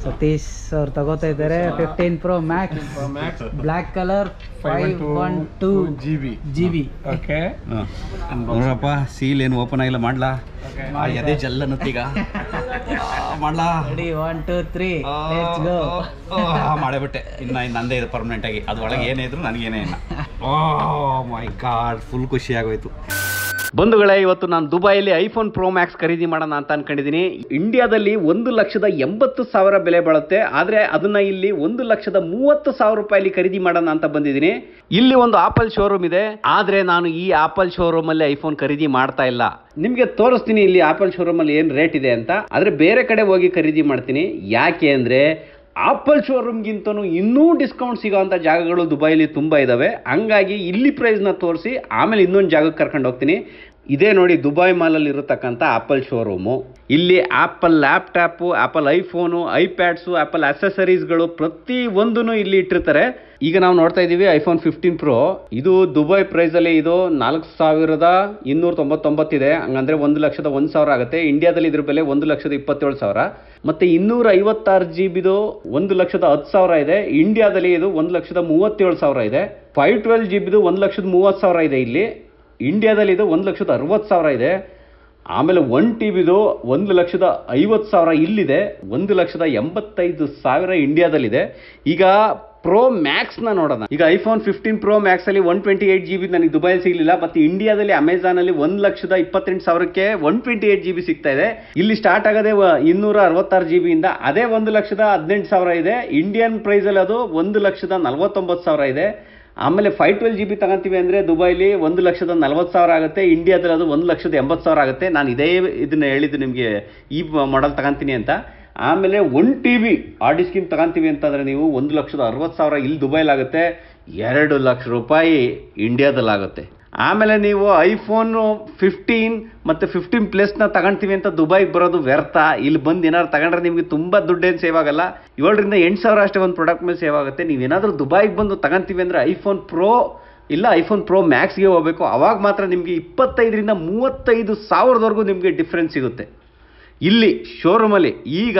ಸತೀಶ್ ಅವ್ರು ತಗೋತಾ ಇದ್ದಾರೆ fifteen pro max max black colour five one two G B G B okay ನೋಡ್ರಪ್ಪ seal ಏನು ಓಪನ್ ಆಗಿಲ್ಲ ಮಾಡ್ಲಾ ಆ, ಎದೆ ಜಲ್ಲ ಅನ್ನತ್ತೀಗ ಆ, ಮಾಡ್ಲಾ ರೆಡಿ ಒನ್ ಟೂ ತ್ರೀ ಆ, ಲೆಟ್ಸ್ ಗೋ ಆ, ಮಾಡೇಬಿಟ್ಟೆ ಇನ್ನ ಇನ್ನು ನಂದೇ ಇದೆ ಪರ್ಮನೆಂಟ್ ಆಗಿ ಅದ್ರೊಳಗೆ ಏನೇ ಇದ್ರು ನನಗೇನೇ ಇಲ್ಲ ಓ ಮೈ ಗಾಡ್ ಫುಲ್ ಖುಷಿ ಆಗೋಯ್ತು ಬಂಧುಗಳೇ ಇವತ್ತು ನಾನು ದುಬೈಯಲ್ಲಿ ಐಫೋನ್ ಪ್ರೋ ಮ್ಯಾಕ್ಸ್ ಖರೀದಿ ಮಾಡೋಣ ಅಂತ ಅನ್ಕೊಂಡಿದ್ದೀನಿ ಇಂಡಿಯಾದಲ್ಲಿ ಒಂದು ಲಕ್ಷದ ಎಂಬತ್ತು ಸಾವಿರ ಬೆಲೆ ಬಾಳುತ್ತೆ ಆದರೆ ಅದನ್ನ ಇಲ್ಲಿ ಒಂದು ಲಕ್ಷದ ಮೂವತ್ತು ಸಾವಿರ ರೂಪಾಯಿಲಿ ಖರೀದಿ ಮಾಡೋಣ ಅಂತ ಬಂದಿದ್ದೀನಿ ಇಲ್ಲಿ ಒಂದು ಆಪಲ್ ಶೋರೂಮ್ ಇದೆ ಆದರೆ ನಾನು ಈ ಆಪಲ್ ಶೋರೂಮ್ ಅಲ್ಲಿ ಐಫೋನ್ ಖರೀದಿ ಮಾಡ್ತಾ ಇಲ್ಲ ನಿಮಗೆ ತೋರಿಸ್ತೀನಿ ಇಲ್ಲಿ ಆಪಲ್ ಶೋರೂಮ್ ಅಲ್ಲಿ ಏನು ರೇಟ್ ಇದೆ ಅಂತ ಆದರೆ ಬೇರೆ ಕಡೆ ಹೋಗಿ ಖರೀದಿ ಮಾಡ್ತೀನಿ ಯಾಕೆ ಅಂದರೆ ಆಪಲ್ ಶೋರೂಮ್ಗಿಂತನೂ ಇನ್ನೂ ಡಿಸ್ಕೌಂಟ್ ಸಿಗೋವಂಥ ಜಾಗಗಳು ದುಬೈಲಿ ತುಂಬ ಇದ್ದಾವೆ ಹಂಗಾಗಿ ಇಲ್ಲಿ ಪ್ರೈಸ್ನ ತೋರಿಸಿ ಆಮೇಲೆ ಇನ್ನೊಂದು ಜಾಗಕ್ಕೆ ಕರ್ಕೊಂಡು ಹೋಗ್ತೀನಿ ಇದೇ ನೋಡಿ ದುಬೈ ಮಾಲಲ್ಲಿ ಇರತಕ್ಕಂಥ ಆಪಲ್ ಶೋರೂಮು ಇಲ್ಲಿ Apple laptop Apple iPhone iPads Apple ಅಸೆಸರೀಸ್ಗಳು ಪ್ರತಿ ಒಂದೂ ಇಲ್ಲಿ ಇಟ್ಟಿರ್ತಾರೆ ಈಗ ನಾವು ನೋಡ್ತಾ ಇದ್ದೀವಿ ಐಫೋನ್ ಫಿಫ್ಟೀನ್ ಪ್ರೋ ಇದು ದುಬೈ ಪ್ರೈಸಲ್ಲಿ ಇದು ನಾಲ್ಕು ಸಾವಿರದ ಇನ್ನೂರ ತೊಂಬತ್ತೊಂಬತ್ತಿದೆ ಹಂಗಂದ್ರೆ ಒಂದು ಲಕ್ಷದ ಒಂದು ಸಾವಿರ ಆಗುತ್ತೆ ಇಂಡಿಯಾದಲ್ಲಿ ಇದ್ರ ಬೆಲೆ ಒಂದು ಲಕ್ಷದ ಇಪ್ಪತ್ತೇಳು ಸಾವಿರ ಮತ್ತೆ ಇನ್ನೂರ ಐವತ್ತಾರು ಜಿ ಬಿದು ಒಂದು ಲಕ್ಷದ ಹತ್ತು ಸಾವಿರ ಇದೆ ಇಂಡಿಯಾದಲ್ಲಿ ಇದು ಒಂದು ಲಕ್ಷದ ಮೂವತ್ತೇಳು ಸಾವಿರ ಇದೆ ಫೈವ್ ಟ್ವೆಲ್ ಜಿ ಬಿದು ಒಂದು ಲಕ್ಷದ ಮೂವತ್ತು ಸಾವಿರ ಇದೆ ಇಲ್ಲಿ ಇಂಡಿಯಾದಲ್ಲಿ ಇದು ಒಂದು ಲಕ್ಷದ ಅರವತ್ತು ಸಾವಿರ ಇದೆ ಆಮೇಲೆ ಒನ್ ಟಿ ಬಿದು ಒಂದು ಲಕ್ಷದ ಐವತ್ತು ಸಾವಿರ ಇಲ್ಲಿದೆ ಒಂದು ಲಕ್ಷದ ಎಂಬತ್ತೈದು ಸಾವಿರ ಇಂಡಿಯಾದಲ್ಲಿದೆ ಈಗ ಪ್ರೋ ಮ್ಯಾಕ್ಸ್ನ ನೋಡೋಣ ಈಗ ಐಫೋನ್ ಫಿಫ್ಟೀನ್ ಪ್ರೋ ಮ್ಯಾಕ್ಸಲ್ಲಿ one twenty eight G B ನನಗೆ ದುಬೈಲಿ ಸಿಗಲಿಲ್ಲ ಮತ್ತು ಇಂಡಿಯಾದಲ್ಲಿ ಅಮೆಝಾನಲ್ಲಿ ಒಂದು ಲಕ್ಷದ ಇಪ್ಪತ್ತೆಂಟು ಸಾವಿರಕ್ಕೆ one twenty eight G B ಸಿಗ್ತಾ ಇದೆ ಇಲ್ಲಿ ಸ್ಟಾರ್ಟ್ ಆಗೋದೇ ವ- ಇನ್ನೂರ ಅರವತ್ತಾರು ಜಿ ಬಿಯಿಂದ ಅದೇ ಒಂದು ಲಕ್ಷದ ಹದಿನೆಂಟು ಸಾವಿರ ಇದೆ ಇಂಡಿಯನ್ ಪ್ರೈಸಲ್ಲಿ ಅದು ಒಂದು ಲಕ್ಷದ ನಲವತ್ತೊಂಬತ್ತು ಸಾವಿರ ಇದೆ ಆಮೇಲೆ ಫೈವ್ ಟ್ವೆಲ್ ಜಿ ಬಿ ತಗೊಂತೀವಿ ಅಂದರೆ ದುಬೈಲಿ ಒಂದು ಲಕ್ಷದ ನಲ್ವತ್ತು ಸಾವಿರ ಆಗುತ್ತೆ ಇಂಡಿಯಾದಲ್ಲಿ ಅದು ಒಂದು ಲಕ್ಷದ ಎಂಬತ್ತು ಸಾವಿರ ಆಗುತ್ತೆ ನಾನು ಇದೇ ಇದನ್ನ ಹೇಳಿದ್ದು ನಿಮಗೆ ಈ ಮಾಡೆಲ್ ತಗೊಂತೀನಿ ಅಂತ ಆಮೇಲೆ ಒನ್ ಟಿ ಬಿ ಆಡಿ ಸ್ಕೀಮ್ ತಗೊಂತೀವಿ ಅಂತಂದರೆ ನೀವು ಒಂದು ಲಕ್ಷದ ಅರವತ್ತು ಸಾವಿರ ಇಲ್ಲಿ ದುಬೈಲಾಗುತ್ತೆ ಎರಡು ಲಕ್ಷ ರೂಪಾಯಿ ಇಂಡಿಯಾದಲ್ಲಾಗುತ್ತೆ ಆಮೇಲೆ ನೀವು ಐಫೋನು ಫಿಫ್ಟೀನ್ ಮತ್ತು ಫಿಫ್ಟೀನ್ ಪ್ಲಸ್ನ ತಗೊಂತೀವಿ ಅಂತ ದುಬೈಗೆ ಬರೋದು ವ್ಯರ್ಥ ಇಲ್ಲಿ ಬಂದು ಏನಾದ್ರು ತಗೊಂಡ್ರೆ ನಿಮಗೆ ತುಂಬ ದುಡ್ಡೇನು ಸೇವ್ ಆಗಲ್ಲ ಏಳರಿಂದ ಎಂಟು ಸಾವಿರ ಅಷ್ಟೇ ಒಂದು ಪ್ರಾಡಕ್ಟ್ ಮೇಲೆ ಸೇವ್ ಆಗುತ್ತೆ ನೀವೇನಾದರೂ ದುಬೈಗೆ ಬಂದು ತಗೊಂತೀವಿ ಅಂದರೆ ಐಫೋನ್ ಪ್ರೋ ಇಲ್ಲ ಐಫೋನ್ ಪ್ರೋ ಮ್ಯಾಕ್ಸ್ಗೆ ಹೋಗಬೇಕು ಅವಾಗ ಮಾತ್ರ ನಿಮಗೆ ಇಪ್ಪತ್ತೈದರಿಂದ ಮೂವತ್ತೈದು ಸಾವಿರದವರೆಗೂ ನಿಮಗೆ ಡಿಫ್ರೆನ್ಸ್ ಸಿಗುತ್ತೆ ಇಲ್ಲಿ ಶೋರೂಮಲ್ಲಿ ಈಗ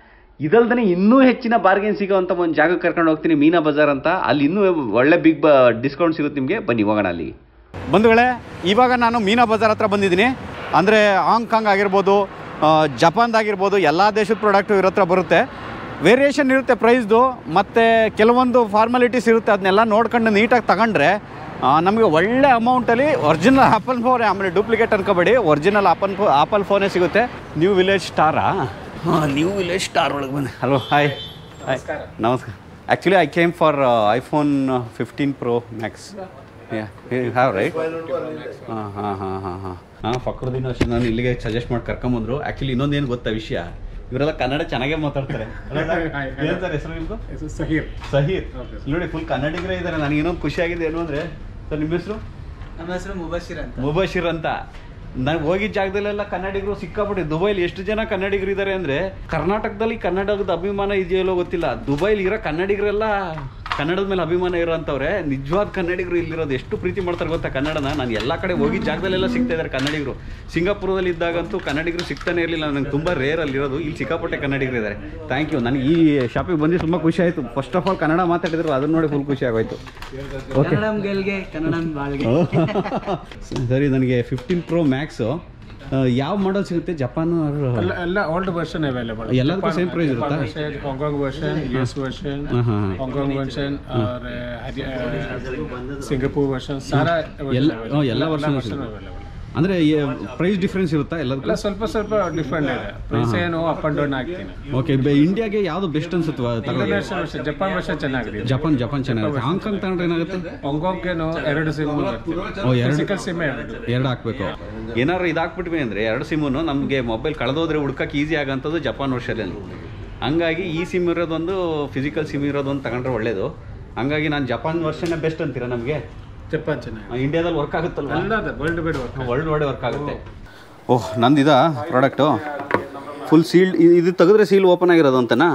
ಇದಲ್ದೇ ಇನ್ನೂ ಹೆಚ್ಚಿನ ಬಾರ್ಗೇನ್ ಸಿಗೋವಂಥ ಒಂದು ಜಾಗಕ್ಕೆ ಕರ್ಕೊಂಡು ಹೋಗ್ತೀನಿ ಮೀನಾ ಬಜಾರ್ ಅಂತ ಅಲ್ಲಿ ಇನ್ನೂ ಒಳ್ಳೆ ಬಿಗ್ ಬ ಡಿಸ್ಕೌಂಟ್ ಸಿಗುತ್ತೆ ನಿಮಗೆ ಬನ್ನಿ ಹೋಗೋಣ ಅಲ್ಲಿ ಬಂಧುಗಳೇ ಇವಾಗ ನಾನು ಮೀನಾ ಬಜಾರ್ ಹತ್ರ ಬಂದಿದ್ದೀನಿ ಅಂದರೆ ಹಾಂಗ್ಕಾಂಗ್ ಆಗಿರ್ಬೋದು ಜಪಾನ್ದಾಗಿರ್ಬೋದು ಎಲ್ಲ ದೇಶದ ಪ್ರಾಡಕ್ಟು ಇರೋ ಹತ್ರ ಬರುತ್ತೆ ವೇರಿಯೇಷನ್ ಇರುತ್ತೆ ಪ್ರೈಸ್ದು ಮತ್ತು ಕೆಲವೊಂದು ಫಾರ್ಮಾಲಿಟೀಸ್ ಇರುತ್ತೆ ಅದನ್ನೆಲ್ಲ ನೋಡ್ಕೊಂಡು ನೀಟಾಗಿ ತಗೊಂಡ್ರೆ ನಮಗೆ ಒಳ್ಳೆ ಅಮೌಂಟಲ್ಲಿ ಒರಿಜಿನಲ್ ಆಪಲ್ ಫೋನ್ ಆಮೇಲೆ ಡೂಪ್ಲಿಕೇಟ್ ಅನ್ಕೋಬೇಡಿ ಒರಿಜಿನಲ್ ಆಪಲ್ ಫೋ ಆಪಲ್ ಫೋನೇ ಸಿಗುತ್ತೆ ನ್ಯೂ ವಿಲೇಜ್ ಸ್ಟಾರಾ ಹಾಂ ನ್ಯೂ ವಿಲೇಜ್ ಸ್ಟಾರ್ ಒಳಗೆ ಬನ್ನಿ ಹಲೋ ಹಾಯ್ ಹಾಯ್ ನಮಸ್ಕಾರ actually I came for iPhone fifteen pro max have right ಹಾಂ ಹಾಂ ಹಾಂ ಹಾಂ ಹಾಂ ಹಾಂ ಫಕ್ರುದ್ದೀನ್ ಅಷ್ಟೇ ನಾನು ಇಲ್ಲಿಗೆ ಸಜೆಸ್ಟ್ ಮಾಡಿ ಕರ್ಕೊಂಬಂದ್ರು ಆ್ಯಕ್ಚುಲಿ ಇನ್ನೊಂದೇನು ಗೊತ್ತಾ ವಿಷಯ ಇವರೆಲ್ಲ ಕನ್ನಡ ಚೆನ್ನಾಗೇ ಮಾತಾಡ್ತಾರೆ ಏನು ಸರ್ ಹೆಸರು ನಿಮ್ಮದು ಸಹೀರ್ ಸಹೀರ್ ನೋಡಿ ಫುಲ್ ಕನ್ನಡಿಗರೇ ಇದ್ದಾರೆ ನನಗೆ ಇನ್ನೊಂದು ಖುಷಿ ಆಗಿದೆ ಏನು ಅಂದರೆ ಸರ್ ನಿಮ್ಮ ಹೆಸರು ನಮ್ಮ ಹೆಸರು ಮುಬಶಿರ್ ಅಂತ ಮುಬಶಿರ್ ಅಂತ ನಾನು ಹೋಗಿದ್ದ ಜಾಗದಲ್ಲೆಲ್ಲ ಕನ್ನಡಿಗರು ಸಿಕ್ಕಾಪಟ್ಟೆ ದುಬೈಲಿ ಎಷ್ಟು ಜನ ಕನ್ನಡಿಗರು ಇದ್ದಾರೆ ಅಂದರೆ ಕರ್ನಾಟಕದಲ್ಲಿ ಕನ್ನಡದ ಅಭಿಮಾನ ಇದೆಯಲ್ಲೋ ಗೊತ್ತಿಲ್ಲ ದುಬೈಲಿ ಇರೋ ಕನ್ನಡಿಗರೆಲ್ಲ ಕನ್ನಡದ ಮೇಲೆ ಅಭಿಮಾನ ಇರೋಂಥವ್ರೆ ನಿಜವಾದ ಕನ್ನಡಿಗರು ಇಲ್ಲಿರೋದು ಎಷ್ಟು ಪ್ರೀತಿ ಮಾಡ್ತಾರೆ ಗೊತ್ತಾ ಕನ್ನಡನ ನಾನು ಎಲ್ಲ ಕಡೆ ಹೋಗಿದ್ದ ಜಾಗದಲ್ಲೆಲ್ಲ ಸಿಗ್ತಾ ಇದ್ದಾರೆ ಕನ್ನಡಿಗರು ಸಿಂಗಾಪುರದಲ್ಲಿ ಇದ್ದಾಗಂತೂ ಕನ್ನಡಿಗರು ಸಿಗ್ತಾನೆ ಇರಲಿಲ್ಲ ನನಗೆ ತುಂಬ ರೇರ್ ಅಲ್ಲಿರೋದು ಇಲ್ಲಿ ಸಿಕ್ಕಾಪಟ್ಟೆ ಕನ್ನಡಿಗರು ಇದ್ದಾರೆ ಥ್ಯಾಂಕ್ ಯು ನನಗೆ ಈ ಶಾಪಿಗೆ ಬಂದು ತುಂಬ ಖುಷಿ ಆಯಿತು ಫಸ್ಟ್ ಆಫ್ ಆಲ್ ಕನ್ನಡ ಮಾತಾಡಿದ್ರು ಅದನ್ನ ನೋಡಿ ಫುಲ್ ಖುಷಿ ಆಗೋಯ್ತು ಓಕೆ ಕನ್ನಡಂ ಗೆಲ್ಗೆ ಕನ್ನಡಂ ಬಾಳ್ಗೆ ಸರಿ ನನಗೆ ಫಿಫ್ಟೀನ್ ಪ್ರೋ ಮ್ಯಾಕ್ಸು ಯಾವ ಮಾಡಲ್ ಸಿಗುತ್ತೆ ಜಪಾನ್ ಎಲ್ಲ ಎಲ್ಲ ಓಲ್ಡ್ ವರ್ಷನ್ ಅವೈಲೇಬಲ್ ಎಲ್ಲದಕ್ಕೂ same price ಇರುತ್ತಾ? Hong Kong version U S version ಹಾಂ ಹಾಂ ಹಾಂಗ್ಕಾಂಗ್ ವರ್ಷನ್ और ಸಿಂಗಾಪುರ್ ವರ್ಷನ್ ಸಾರಾ ಎಲ್ಲ ಹ್ಮ್, ಎಲ್ಲ ವರ್ಷನ್ ಅವೈಲೇಬಲ್ ಅಂದರೆ ಪ್ರೈಸ್ ಡಿಫ್ರೆನ್ಸ್ ಇರುತ್ತಾ ಎಲ್ಲ ಎಲ್ಲದಕ್ಕೂ ಸ್ವಲ್ಪ ಸ್ವಲ್ಪ ಡಿಫ್ರೆಂಟ್ ಇದೆ ಪ್ರೈಸ್ ಏನು ಅಪ್ ಅಂಡ್ ಡೌನ್ ಆಗ್ತೀನಿ ಓಕೆ ಇಂಡಿಯಾಗೆ ಯಾವುದು ಬೆಸ್ಟ್ ಅನ್ಸುತ್ತೆ ತಗೊಳ್ಳೋದು ಇಂಟರ್ನ್ಯಾಷನಲ್ ವರ್ಷನ್ ಜಪಾನ್ ವರ್ಷನ್ ಚೆನ್ನಾಗಿದೆ ಜಪಾನ್ ಜಪಾನ್ ಚೆನ್ನಾಗಿದೆ ಹಾಂಗ್ಕಾಂಗ್ ತಗೊಂಡ್ರೆ ಏನಾಗುತ್ತೆ ಹಾಂಗ್ಕಾಂಗ್ ಏನು ಎರಡು ಸಿಮ್ ಓ, ಎರಡು- ಫಿಸಿಕಲ್ ಸಿಮ್ ಎರಡು ಎರಡು ಹಾಕ್ಬೇಕು ಏನಾದ್ರು ಇದು ಹಾಕ್ಬಿಟ್ವಿ ಅಂದರೆ ಎರಡು ಸಿಮ್ಮನ್ನು ನಮಗೆ ಮೊಬೈಲ್ ಕಳೆದೋದ್ರೆ ಹುಡ್ಕಕ್ಕೆ ಈಸಿ ಆಗೋಂಥದ್ದು ಜಪಾನ್ ವರ್ಷದಲ್ಲಿ ಹಂಗಾಗಿ ಈ ಸಿಮ್ ಇರೋದೊಂದು ಫಿಸಿಕಲ್ ಸಿಮ್ ಇರೋದೊಂದು ತಗೊಂಡ್ರೆ ಒಳ್ಳೇದು ಹಂಗಾಗಿ ನಾನು ಜಪಾನ್ ವರ್ಷನೇ ಬೆಸ್ಟ್ ಅಂತೀರಾ ನಮಗೆ ಜಪಾನ್ ಚೆನ್ನಾಗಿದೆ ಇಂಡಿಯಾದಲ್ಲಿ ವರ್ಕ್ ಆಗುತ್ತಲ್ವಾ ಎಲ್ಲ ವರ್ಲ್ಡ್ ಬೇಡ ವರ್ಕ್ ವರ್ಲ್ಡ್ ವೈಡ್ ವರ್ಕ್ ಆಗುತ್ತೆ ಓಹ್ ನಂದಿದ ಪ್ರಾಡಕ್ಟು ಫುಲ್ ಸೀಲ್ಡ್ ಇದು ತೆಗೆದ್ರೆ ಸೀಲ್ ಓಪನ್ ಆಗಿರೋದು ಅಂತನಾ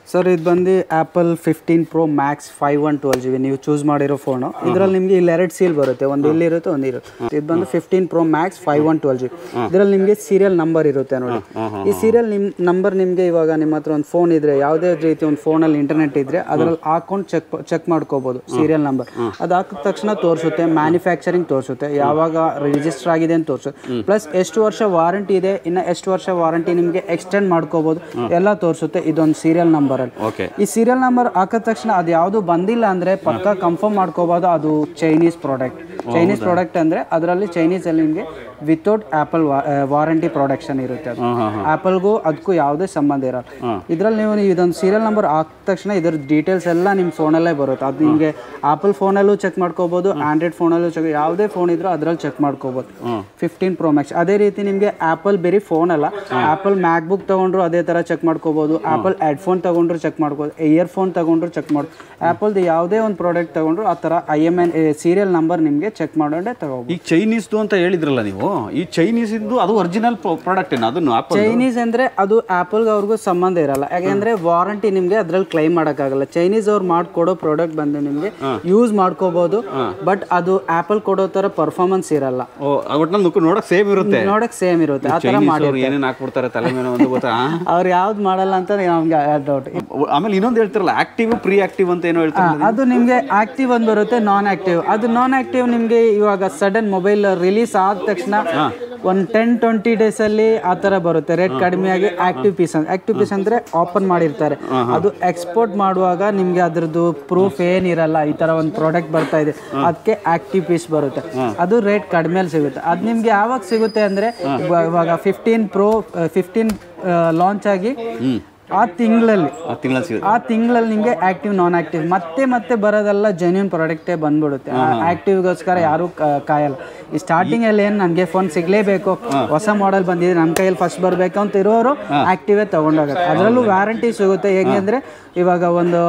ಸರ್ ಇದು ಬಂದು Apple fifteen pro max five one twelve G B ನೀವು ಚೂಸ್ ಮಾಡಿರೋ ಫೋನು ಇದರಲ್ಲಿ ನಿಮಗೆ ಇಲ್ಲಿ ಎರಡು ಸೀಲ್ ಬರುತ್ತೆ ಒಂದು ಇಲ್ಲಿ ಇರುತ್ತೆ ಒಂದು ಇರುತ್ತೆ ಇದು ಬಂದು fifteen pro max five one twelve G B ಇದರಲ್ಲಿ ನಿಮಗೆ ಸೀರಿಯಲ್ ನಂಬರ್ ಇರುತ್ತೆ ನೋಡಿ ಈ ಸೀರಿಯಲ್ ನಿಮ್ ನಂಬರ್ ನಿಮಗೆ ಇವಾಗ ನಿಮ್ಮ ಹತ್ರ ಒಂದು ಫೋನ್ ಇದ್ರೆ ಯಾವುದೇ ರೀತಿ ಒಂದು ಫೋನಲ್ಲಿ ಇಂಟರ್ನೆಟ್ ಇದ್ರೆ ಅದರಲ್ಲಿ ಹಾಕೊಂಡು ಚೆಕ್ ಚೆಕ್ ಮಾಡ್ಕೋಬಹುದು ಸೀರಿಯಲ್ ನಂಬರ್ ಅದು ಹಾಕಿದ ತಕ್ಷಣ ತೋರಿಸುತ್ತೆ ಮ್ಯಾನುಫ್ಯಾಕ್ಚರಿಂಗ್ ತೋರಿಸುತ್ತೆ ಯಾವಾಗ ರಿಜಿಸ್ಟರ್ ಆಗಿದೆ ಅಂತ ತೋರಿಸುತ್ತೆ ಪ್ಲಸ್ ಎಷ್ಟು ವರ್ಷ ವಾರಂಟಿ ಇದೆ ಇನ್ನು ಎಷ್ಟು ವರ್ಷ ವಾರಂಟಿ ನಿಮಗೆ ಎಕ್ಸ್ಟೆಂಡ್ ಮಾಡ್ಕೋಬಹುದು ಎಲ್ಲ ತೋರಿಸುತ್ತೆ ಇದೊಂದು ಸೀರಿಯಲ್ ನಂಬರ್ ಅಲ್ಲಿ ಓಕೆ ಈ ಸೀರಿಯಲ್ ನಂಬರ್ ಹಾಕಿದ ತಕ್ಷಣ ಅದು ಯಾವುದು ಬಂದಿಲ್ಲ ಅಂದ್ರೆ ಪಕ್ಕ ಕನ್ಫರ್ಮ್ ಮಾಡ್ಕೋಬಹುದು ಅದು ಚೈನೀಸ್ ಪ್ರಾಡಕ್ಟ್ ಚೈನೀಸ್ ಪ್ರಾಡಕ್ಟ್ ಅಂದ್ರೆ ಅದರಲ್ಲಿ ಚೈನೀಸ್ ಅಲ್ಲಿ ನಿಮಗೆ ವಿತೌಟ್ ಆಪಲ್ ವಾರಂಟಿ ಪ್ರೊಡಕ್ಷನ್ ಇರುತ್ತೆ ಅದು ಆಪಲ್ಗೂ ಅದಕ್ಕೂ ಯಾವುದೇ ಸಂಬಂಧ ಇರಲ್ಲ ಇದ್ರಲ್ಲಿ ನೀವು ಇದೊಂದು ಸೀರಿಯಲ್ ನಂಬರ್ ಹಾಕಿದ ತಕ್ಷಣ ಇದ್ರ ಡೀಟೇಲ್ಸ್ ಎಲ್ಲ ನಿಮ್ಮ ಫೋನಲ್ಲೇ ಬರುತ್ತೆ ಅದು ನಿಮಗೆ ಆಪಲ್ ಫೋನಲ್ಲೂ ಚೆಕ್ ಮಾಡ್ಕೋಬಹುದು ಆಂಡ್ರಾಯ್ಡ್ ಫೋನಲ್ಲೂ ಚೆಕ್ ಯಾವುದೇ ಫೋನ್ ಇದ್ರೂ ಅದ್ರಲ್ಲಿ ಚೆಕ್ ಮಾಡ್ಕೋಬಹುದು ಫಿಫ್ಟೀನ್ ಪ್ರೋ ಮ್ಯಾಕ್ಸ್ ಅದೇ ರೀತಿ ನಿಮಗೆ ಆಪಲ್ ಬೇರೆ ಫೋನ್ ಅಲ್ಲ ಆಪಲ್ ಮ್ಯಾಕ್ ಬುಕ್ ತಗೊಂಡ್ರು ಅದೇ ತರ ಚೆಕ್ ಮಾಡ್ಕೋಬಹುದು ಆಪಲ್ ಹೆಡ್ಫೋನ್ ತಗೊಂಡ್ರು ಚೆಕ್ ಮಾಡ್ಬೋದು ಇಯರ್ ಫೋನ್ ತಗೊಂಡ್ರು ಚೆಕ್ ಮಾಡಿ ಆಪಲ್ದು ಯಾವುದೇ ಒಂದು ಪ್ರಾಡಕ್ಟ್ ತಗೊಂಡ್ರು ಆ ಥರ I M N serial number ನಿಮಗೆ ಚೆಕ್ ಮಾಡೋದೇ ತಗೋಬೋದು ಈಗ ಚೈನೀಸ್ದು ಅಂತ ಹೇಳಿದ್ರಲ್ಲ ನೀವು ಈ ಚೈನೀಸ್ ಇದ್ದು ಅದು ಒರಿಜಿನಲ್ ಪ್ರಾಡಕ್ಟ್ ಏನು ಅದನ್ನು ಆಪಲ್ ಚೈನೀಸ್ ಅಂದ್ರೆ ಅದು ಆಪಲ್ಗೆ ಅವ್ರಿಗೂ ಸಂಬಂಧ ಇರಲ್ಲ ಯಾಕೆಂದ್ರೆ ವಾರಂಟಿ ನಿಮಗೆ ಅದ್ರಲ್ಲಿ ಕ್ಲೈಮ್ ಮಾಡೋಕ್ಕಾಗಲ್ಲ ಚೈನೀಸ್ ಅವ್ರು ಮಾಡ್ಕೊಡೋ ಪ್ರಾಡಕ್ಟ್ ಬಂದು ನಿಮಗೆ ಯೂಸ್ ಮಾಡ್ಕೋಬಹುದು ಬಟ್ ಅದು ಆಪಲ್ ಕೊಡೋ ತರ ಪರ್ಫಾರ್ಮೆನ್ಸ್ ಇರಲ್ಲ ಓ ಒಟ್ನಲ್ಲಿ ನುಕ್ಕು ನೋಡಕ್ ಸೇಮ್ ಇರುತ್ತೆ ನೋಡಕ್ ಸೇಮ್ ಇರುತ್ತೆ ಆ ತರ ಚೈನೀಸ್ ಮಾಡಿ ಅವ್ರು ಏನೇನು ಹಾಕ್ಬಿಡ್ತಾರೆ ತಲೆ ಮೇಲೆ ಒಂದು ಗೊತ್ತಾ ಅವ್ರು ಯಾವ್ದು ಮಾಡಲ್ಲ ಅಂತ ನಮ್ಗೆ ಡೌಟ್ ಆಮೇಲೆ ಇನ್ನೊಂದು ಹೇಳ್ತಿರಲ್ಲ ಆಕ್ಟಿವ್ ಪ್ರೀ ಆಕ್ಟಿವ್ ಅಂತ ಏನೋ ಹೇಳ್ತಾರೆ ಅದು ನಿಮಗೆ ಆಕ್ಟಿವ್ ಒಂದು ಬರುತ್ತೆ ನಾನ್ ಆಕ್ಟಿವ್ ಅದು ನಾನ್ ಆಕ್ಟಿವ್ ನಿಮಗೆ ಇವಾಗ ಸಡನ್ ಮೊಬೈಲ್ ರಿಲೀಸ್ ಆದ ತಕ್ಷಣ ಒಂದು ಟೆನ್ ಟ್ವೆಂಟಿ ಡೇಸ್ ಅಲ್ಲಿ ಆ ತರ ಬರುತ್ತೆ ರೇಟ್ ಕಡಿಮೆ ಆಗಿ ಆಕ್ಟಿವ್ ಪೀಸ್ ಅಂತ ಆಕ್ಟಿವ್ ಪೀಸ್ ಅಂದ್ರೆ ಓಪನ್ ಮಾಡಿರ್ತಾರೆ ಅದು ಎಕ್ಸ್ಪೋರ್ಟ್ ಮಾಡುವಾಗ ನಿಮ್ಗೆ ಅದ್ರದ್ದು ಪ್ರೂಫ್ ಏನಿರಲ್ಲ ಈ ತರ ಒಂದು ಪ್ರಾಡಕ್ಟ್ ಬರ್ತಾ ಇದೆ ಅದಕ್ಕೆ ಆಕ್ಟಿವ್ ಪೀಸ್ ಬರುತ್ತೆ ಅದು ರೇಟ್ ಕಡಿಮೆಯಲ್ಲಿ ಸಿಗುತ್ತೆ ಅದು ನಿಮ್ಗೆ ಯಾವಾಗ ಸಿಗುತ್ತೆ ಅಂದ್ರೆ ಇವ- ಇವಾಗ ಫಿಫ್ಟೀನ್ ಪ್ರೋ ಫಿಫ್ಟೀನ್ ಲಾಂಚ್ ಆಗಿ ಆ ತಿಂಗಳಲ್ಲಿ ಆ ತಿಂಗಳ ಸಿಗುತ್ತೆ ಆ ತಿಂಗಳಲ್ಲಿ ನಿಮಗೆ ಆಕ್ಟಿವ್ ನಾನ್ ಆಕ್ಟಿವ್ ಮತ್ತೆ ಮತ್ತೆ ಬರೋದೆಲ್ಲ ಜೆನ್ಯೂನ್ ಪ್ರಾಡಕ್ಟೇ ಬಂದ್ಬಿಡುತ್ತೆ ಆಕ್ಟಿವ್ಗೋಸ್ಕರ ಯಾರು ಕಾಯಲ್ಲ ಈ ಸ್ಟಾರ್ಟಿಂಗ್ ಅಲ್ಲಿ ಏನು ನನಗೆ ಫೋನ್ ಸಿಗ್ಲೇಬೇಕು ಹೊಸ ಮಾಡೆಲ್ ಬಂದಿದೆ ನನ್ನ ಕೈಯಲ್ಲಿ ಫಸ್ಟ್ ಬರಬೇಕು ಅಂತ ಇರೋರು ಆಕ್ಟಿವೇ ತಗೊಂಡೋಗುತ್ತೆ ಅದರಲ್ಲೂ ವ್ಯಾರಂಟಿ ಸಿಗುತ್ತೆ ಹೇಗೆಂದ್ರೆ ಇವಾಗ ಒಂದು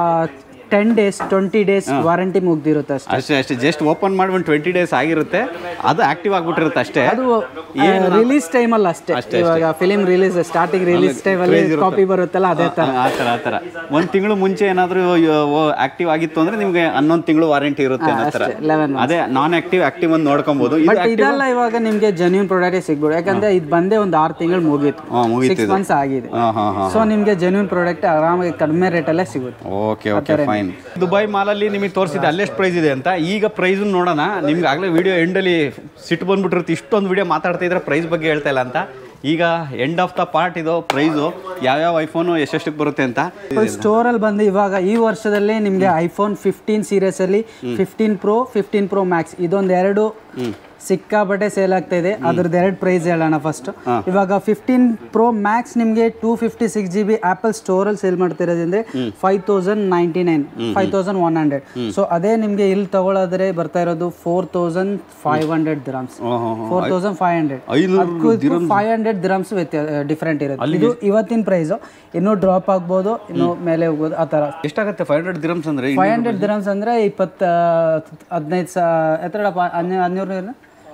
ten days twenty days warranty ಮುಗ್ದಿರುತ್ತೆ ಅಷ್ಟೇ ಅಷ್ಟೇ ಅಷ್ಟೇ ಜಸ್ಟ್ ಓಪನ್ ಮಾಡಿ ಒಂದು ಟ್ವೆಂಟಿ ಡೇಸ್ ಆಗಿರುತ್ತೆ ಅದು ಆಕ್ಟಿವ್ ಆಗ್ಬಿಟ್ಟಿರುತ್ತೆ ಅಷ್ಟೇ ಅದು ರಿಲೀಸ್ ಟೈಮಲ್ಲಿ ಅಷ್ಟೇ ಇವಾಗ ಫಿಲಿಂ ರಿಲೀಸ್ ಸ್ಟಾರ್ಟಿಂಗ್ ರಿಲೀಸ್ ಟೈಮಲ್ಲಿ ಕಾಪಿ ಬರುತ್ತಲ್ಲ ಅದೇ ತರ ಆ ಥರ ಆ ಥರ ಒಂದು ತಿಂಗಳು ಮುಂಚೆ ಏನಾದರೂ ಆಕ್ಟಿವ್ ಆಗಿತ್ತು ಅಂದ್ರೆ ನಿಮಗೆ ಹನ್ನೊಂದು ತಿಂಗಳು ವಾರಂಟಿ ಇರುತ್ತೆ ಅನ್ನೋ ಥರ ಲೆವೆನ್ ಅದೇ ನಾನ್ ಆಕ್ಟಿವ್ ಆಕ್ಟಿವ್ ಅಂತ ನೋಡ್ಕೊಬೋದು ಇದು ಬಟ್ ಇದೆಲ್ಲ ಇವಾಗ ನಿಮ್ಗೆ ಜೆನ್ಯೂನ್ ಪ್ರಾಡಕ್ಟ್ ಸಿಗ್ಬೋದು ಯಾಕಂದ್ರೆ ಇದು ಬಂದೇ ಒಂದು ಆರು ತಿಂಗಳು ಮುಗೀತು ಹಾಂ ಮುಗೀತು ಸಿಕ್ಸ್ ಮಂತ್ಸ್ ಆಗಿದೆ ಹಾಂ ಹಾಂ ಹಾಂ ಸೊ ನಿಮ್ಗೆ ಜೆನ್ಯೂನ್ ಪ್ರಾಡಕ್ಟ್ ಆರಾಮಾಗಿ ಕಡಿಮೆ ರೇಟಲ್ಲೇ ಸಿಗುತ್ತೆ ಓಕೆ ಓಕೆ ಫೈನ್ ದುಬೈ ಮಾಲಲ್ಲಿ ನಿಮಗೆ ತೋರಿಸಿದೆ ಅಲ್ಲೆಷ್ಟು ಪ್ರೈಸ್ ಇದೆ ಅಂತ ಈಗ ಪ್ರೈಸ್ ನೋಡೋಣ ನಿಮ್ಗೆ ಆಗಲೇ ವಿಡಿಯೋ ಎಂಡಲ್ಲಿ ಸಿಟ್ಟು ಬಂದ್ಬಿಟ್ಟಿರುತ್ತೆ ಇಷ್ಟೊಂದು ವಿಡಿಯೋ ಮಾತಾಡ್ತಾ ಇದ್ರೆ ಪ್ರೈಸ್ ಬಗ್ಗೆ ಹೇಳ್ತಾ ಇಲ್ಲ ಅಂತ ಈಗ ಎಂಡ್ ಆಫ್ ದ ಪಾರ್ಟ್ ಇದು ಪ್ರೈಸು ಯಾವ್ಯಾವ ಐಫೋನು ಎಷ್ಟೆಷ್ಟಕ್ಕೆ ಬರುತ್ತೆ ಅಂತ ಸ್ಟೋರ್ ಅಲ್ಲಿ ಬಂದು ಇವಾಗ ಈ ವರ್ಷದಲ್ಲಿ ನಿಮ್ಗೆ ಐಫೋನ್ ಫಿಫ್ಟೀನ್ ಸೀರೀಸ್ ಅಲ್ಲಿ fifteen pro fifteen pro max ಇದೊಂದು ಎರಡು ಸಿಕ್ಕಾಪಟ್ಟೆ ಸೇಲ್ ಆಗ್ತಾ ಇದೆ ಅದ್ರದ್ದು ಎರಡು ಪ್ರೈಸ್ ಹೇಳೋಣ ಫಸ್ಟ್ ಇವಾಗ ಫಿಫ್ಟೀನ್ ಪ್ರೋ ಮ್ಯಾಕ್ಸ್ ನಿಮಗೆ two fifty six G B Apple store ಅಲ್ಲಿ ಸೇಲ್ ಮಾಡ್ತಿರೋದ್ರಿಂದ five thousand ninety nine five thousand one hundred so ಅದೇ ನಿಮ್ಗೆ ಇಲ್ಲಿ ತಗೊಳ್ಳೋದ್ರೆ ಬರ್ತಾ ಇರೋದು four thousand five hundred grams four thousand five hundred ಐನೂರು ಫೈವ್ ಹಂಡ್ರೆಡ್ ಗ್ರಾಮ್ಸ್ ಡಿಫ್ರೆಂಟ್ ಇರುತ್ತೆ ಇದು ಇವತ್ತಿನ ಪ್ರೈಸ್ ಇನ್ನೂ ಡ್ರಾಪ್ ಆಗ್ಬೋದು ಇನ್ನು ಮೇಲೆ ಹೋಗ್ಬೋದು ಆ ತರ ಎಷ್ಟಾಗುತ್ತೆ ಫೈವ್ ಹಂಡ್ರೆಡ್ ದಿರಮ್ಸ್ ಅಂದರೆ ಫೈವ್ ಹಂಡ್ರೆಡ್ ದಿರಮ್ಸ್ ಅಂದ್ರೆ ಇಪ್ಪತ್ತ ಹದಿನೈದು ಸಾ ಎತ್ತರಪ್ಪ ಹನ್ನೆರಡು